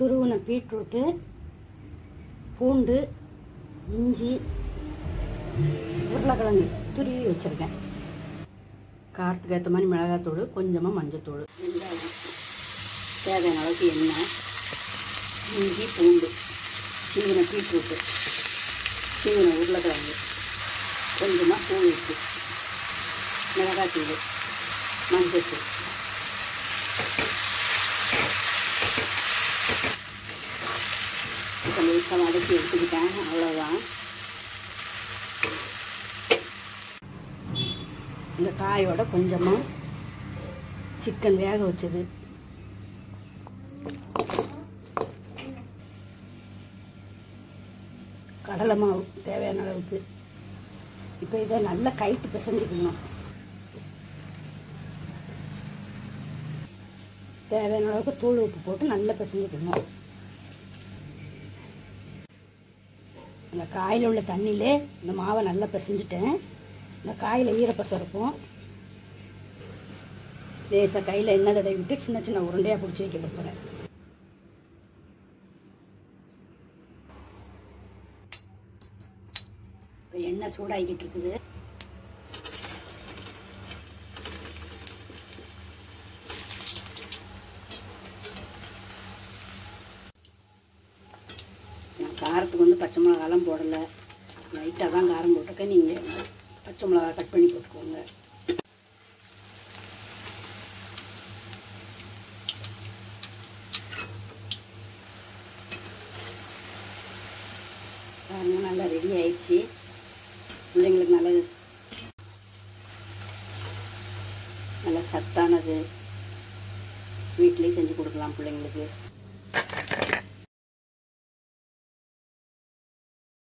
துருவின பீட்ரூட்டு பூண்டு இஞ்சி உருளைக்கிழங்கு துருவி வச்சுருக்கேன் காரத்துக்கு ஏற்ற மாதிரி மிளகாத்தூள் கொஞ்சமாக மஞ்சத்தூள் வெங்காயம் தேவையான அளவுக்கு எண்ணெய் இஞ்சி பூண்டு சீவின பீட்ரூட்டு சீவின உருளைக்கிழங்கு கொஞ்சமாக பூ உப்பு மிளகாத்தூள் மஞ்சத்தூள் இப்போ லேசாக வதக்கி எடுத்துக்கிட்டேன் அவ்வளோதான் இந்த காயோட கொஞ்சமாக சிக்கன் வேக வச்சது கடலை மாவு தேவையான அளவுக்கு இப்போ இதை நல்லா கைட்டு பிசைஞ்சுக்கணும் தேவையான அளவுக்கு தூள் உப்பு போட்டு நல்லா பிசைஞ்சுக்கணும் இந்த காயில் உள்ள தண்ணியிலே இந்த மாவை நல்லா பிசைஞ்சிட்டேன் இந்த காயில் ஈரப்பசம் இருக்கும் லேசாக கையில் எண்ணெய் தடவி விட்டு சின்ன சின்ன உருண்டையாக பிடிச்சி வைக்க போகிறேன் இப்போ எண்ணெய் சூடாகிக்கிட்டு இருக்குது நான் காரத்துக்கு வந்து பச்சை மிளகாலாம் போடலை லைட்டாக தான் காரம் போட்டிருக்கேன் நீங்கள் பச்சை மிளகா கட் பண்ணி போட்டுக்கோங்க பாருங்க நல்லா ரெடி ஆயிடுச்சு பிள்ளைங்களுக்கு நல்லது நல்ல சத்தானது வீட்லேயும் செஞ்சு கொடுக்கலாம் பிள்ளைங்களுக்கு